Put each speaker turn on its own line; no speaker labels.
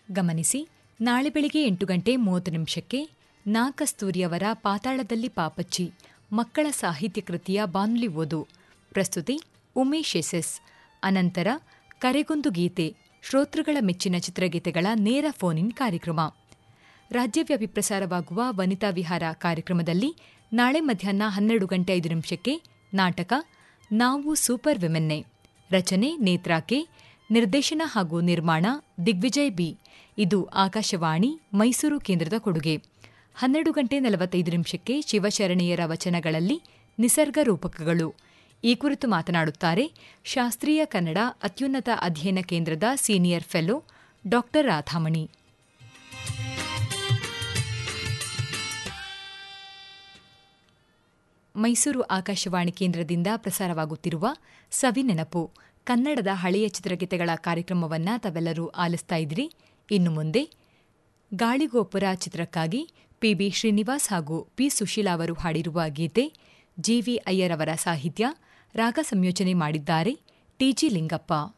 ಗಮನಿಸಿ ನಾಳೆ ಬೆಳಿಗ್ಗೆ ಎಂಟು ಗಂಟೆ ಮೂವತ್ತು ನಿಮಿಷಕ್ಕೆ ನಾ ಕಸ್ತೂರಿಯವರ ಪಾತಾಳದಲ್ಲಿ ಪಾಪಚ್ಚಿ ಮಕ್ಕಳ ಸಾಹಿತ್ಯ ಕೃತಿಯ ಬಾನುಲಿ ಓದು ಪ್ರಸ್ತುತಿ ಉಮೇಶ್ ಎಸ್ಎಸ್ ಅನಂತರ ಕರೆಗೊಂದು ಗೀತೆ ಶ್ರೋತೃಗಳ ಮೆಚ್ಚಿನ ಚಿತ್ರಗೀತೆಗಳ ನೇರ ಫೋನ್ ಇನ್ ಕಾರ್ಯಕ್ರಮ ರಾಜ್ಯವ್ಯಾಪಿ ಪ್ರಸಾರವಾಗುವ ವನಿತಾ ವಿಹಾರ ಕಾರ್ಯಕ್ರಮದಲ್ಲಿ ನಾಳೆ ಮಧ್ಯಾಹ್ನ ಹನ್ನೆರಡು ಗಂಟೆ ಐದು ನಿಮಿಷಕ್ಕೆ ನಾಟಕ ನಾವು ಸೂಪರ್ ವಿಮೆನ್ನೆ ರಚನೆ ನೇತ್ರಾಕೆ ನಿರ್ದೇಶನ ಹಾಗೂ ನಿರ್ಮಾಣ ದಿಗ್ವಿಜಯ್ ಬಿ ಇದು ಆಕಾಶವಾಣಿ ಮೈಸೂರು ಕೇಂದ್ರದ ಕೊಡುಗೆ ಹನ್ನೆರಡು ಗಂಟೆ ನಲವತ್ತೈದು ನಿಮಿಷಕ್ಕೆ ಶಿವಶರಣೆಯರ ವಚನಗಳಲ್ಲಿ ನಿಸರ್ಗ ರೂಪಕಗಳು ಈ ಕುರಿತು ಮಾತನಾಡುತ್ತಾರೆ ಶಾಸ್ತ್ರೀಯ ಕನ್ನಡ ಅತ್ಯುನ್ನತ ಅಧ್ಯಯನ ಕೇಂದ್ರದ ಸೀನಿಯರ್ ಫೆಲೋ ಡಾ ರಾಧಾಮಣಿ ಮೈಸೂರು ಆಕಾಶವಾಣಿ ಕೇಂದ್ರದಿಂದ ಪ್ರಸಾರವಾಗುತ್ತಿರುವ ಸವಿನೆನಪು ಕನ್ನಡದ ಹಳೆಯ ಚಿತ್ರಗೀತೆಗಳ ಕಾರ್ಯಕ್ರಮವನ್ನು ತಾವೆಲ್ಲರೂ ಆಲಿಸ್ತಾ ಇದ್ರಿ ಇನ್ನು ಮುಂದೆ ಗಾಳಿಗೋಪುರ ಚಿತ್ರಕ್ಕಾಗಿ ಪಿಬಿ ಶ್ರೀನಿವಾಸ್ ಹಾಗೂ ಪಿ ಸುಶೀಲಾ ಅವರು ಹಾಡಿರುವ ಗೀತೆ ಜಿವಿ ಅಯ್ಯರ್ ಅವರ ಸಾಹಿತ್ಯ ರಾಗ ಸಂಯೋಜನೆ ಮಾಡಿದ್ದಾರೆ ಟಿಜಿ ಲಿಂಗಪ್ಪ